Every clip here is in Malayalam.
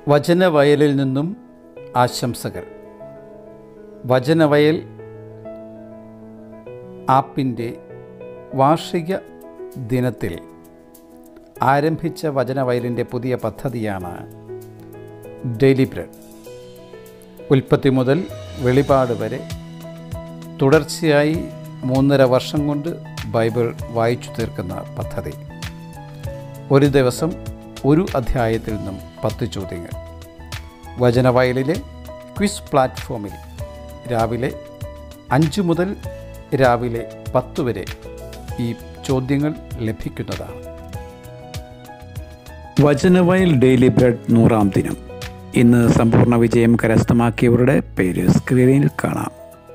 വചനവയലിൽ നിന്നും ആശംസകൾ വചനവയൽ ആപ്പിൻ്റെ വാർഷിക ദിനത്തിൽ ആരംഭിച്ച വചനവയലിൻ്റെ പുതിയ പദ്ധതിയാണ് ഡെയിലി ബ്രെഡ് ഉൽപ്പത്തി മുതൽ വെളിപാട് വരെ തുടർച്ചയായി മൂന്നര വർഷം കൊണ്ട് ബൈബിൾ വായിച്ചു തീർക്കുന്ന പദ്ധതി ഒരു ദിവസം ഒരു അധ്യായത്തിൽ നിന്നും പത്ത് ചോദ്യങ്ങൾ വചനവയലിലെ ക്വിസ് പ്ലാറ്റ്ഫോമിൽ രാവിലെ അഞ്ച് മുതൽ രാവിലെ പത്ത് വരെ ഈ ചോദ്യങ്ങൾ ലഭിക്കുന്നതാണ് വചനവയൽ ഡെയിലി ബ്രെഡ് നൂറാം ദിനം ഇന്ന് സമ്പൂർണ്ണ വിജയം കരസ്ഥമാക്കിയവരുടെ പേര് സ്ക്രീനിൽ കാണാം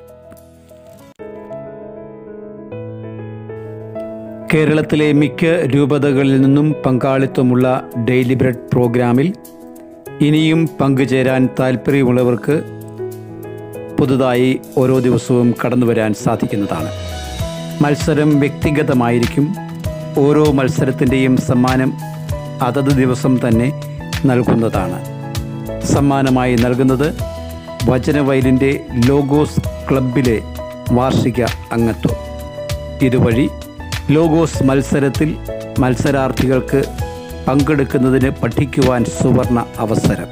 കേരളത്തിലെ മിക്ക രൂപതകളിൽ നിന്നും പങ്കാളിത്തമുള്ള ഡെയിലി ബ്രെഡ് പ്രോഗ്രാമിൽ ഇനിയും പങ്കുചേരാൻ താല്പര്യമുള്ളവർക്ക് പുതുതായി ഓരോ ദിവസവും കടന്നു വരാൻ സാധിക്കുന്നതാണ് മത്സരം വ്യക്തിഗതമായിരിക്കും ഓരോ മത്സരത്തിൻ്റെയും സമ്മാനം അതത് ദിവസം തന്നെ നൽകുന്നതാണ് സമ്മാനമായി നൽകുന്നത് വചനവയലിൻ്റെ ലോഗോസ് ക്ലബിലെ വാർഷിക അംഗത്വം ഇതുവഴി ലോഗോസ് മത്സരത്തിൽ മത്സരാർത്ഥികൾക്ക് പങ്കെടുക്കുന്നതിന് പഠിക്കുവാൻ സുവർണ അവസരം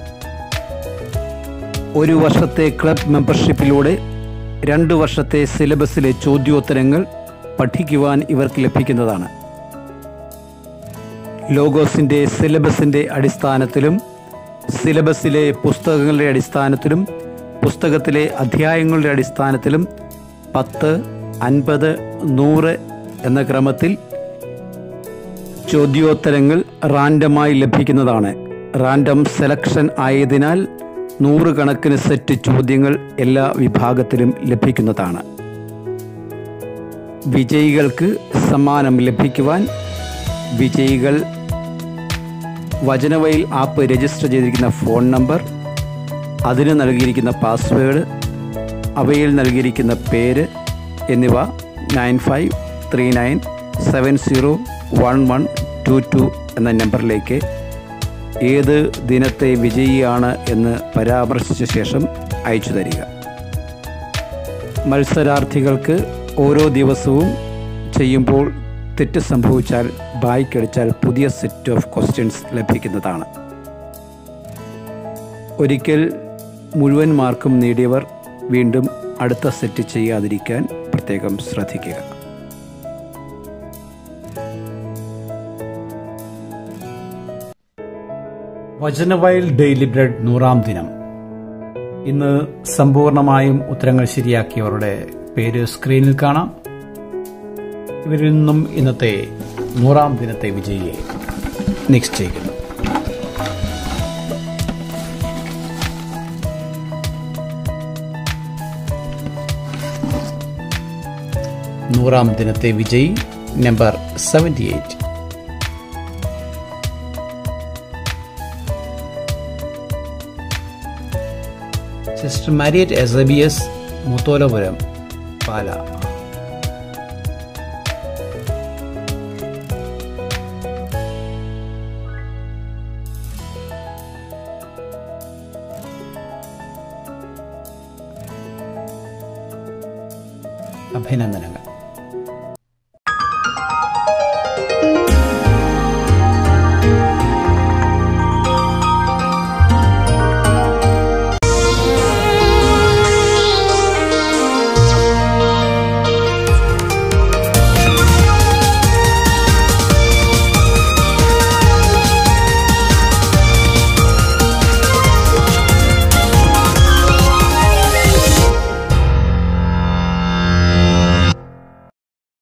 ഒരു വർഷത്തെ ക്ലബ് മെമ്പർഷിപ്പിലൂടെ രണ്ട് വർഷത്തെ സിലബസിലെ ചോദ്യോത്തരങ്ങൾ പഠിക്കുവാൻ ഇവർക്ക് ലഭിക്കുന്നതാണ് ലോഗോസിൻ്റെ സിലബസിൻ്റെ അടിസ്ഥാനത്തിലും സിലബസിലെ പുസ്തകങ്ങളുടെ അടിസ്ഥാനത്തിലും പുസ്തകത്തിലെ അധ്യായങ്ങളുടെ അടിസ്ഥാനത്തിലും പത്ത് അൻപത് നൂറ് എന്ന ക്രമത്തിൽ ചോദ്യോത്തരങ്ങൾ റാൻഡമായി ലഭിക്കുന്നതാണ് റാൻഡം സെലക്ഷൻ ആയതിനാൽ നൂറുകണക്കിന് സെറ്റ് ചോദ്യങ്ങൾ എല്ലാ വിഭാഗത്തിലും ലഭിക്കുന്നതാണ് വിജയികൾക്ക് സമ്മാനം ലഭിക്കുവാൻ വിജയികൾ വചനവയിൽ ആപ്പ് രജിസ്റ്റർ ചെയ്തിരിക്കുന്ന ഫോൺ നമ്പർ അതിന് നൽകിയിരിക്കുന്ന പാസ്വേഡ് അവയിൽ നൽകിയിരിക്കുന്ന പേര് എന്നിവ nine five three nine seven zero one one two two എന്ന നമ്പറിലേക്ക് ഏത് ദിനത്തെ വിജയിയാണ് എന്ന് പരാമർശിച്ച ശേഷം അയച്ചു തരിക മത്സരാർത്ഥികൾക്ക് ഓരോ ദിവസവും ചെയ്യുമ്പോൾ തെറ്റ് സംഭവിച്ചാൽ ബായ്ക്കടിച്ചാൽ പുതിയ സെറ്റ് ഓഫ് ക്വസ്റ്റ്യൻസ് ലഭിക്കുന്നതാണ് ഒരിക്കൽ മുഴുവൻ മാർക്കും നേടിയവർ വീണ്ടും അടുത്ത സെറ്റ് ചെയ്യാതിരിക്കാൻ പ്രത്യേകം ശ്രദ്ധിക്കുക വചനവയൽ ഡെയിലി ബ്രെഡ് നൂറാം ദിനം ഇന്ന് സമ്പൂർണമായും ഉത്തരങ്ങൾ ശരിയാക്കിയവരുടെ പേര് സ്ക്രീനിൽ കാണാം ഇവരിൽ നിന്നും ഇന്നത്തെ നൂറാം ദിനത്തെ വിജയിയെ നിശ്ചയിക്കുന്നു നൂറാം ദിനത്തെ വിജയി number seventy eight sister Mariet എസബിയസ് മുത്തോലപുരം പാല അഭിനന്ദനങ്ങൾ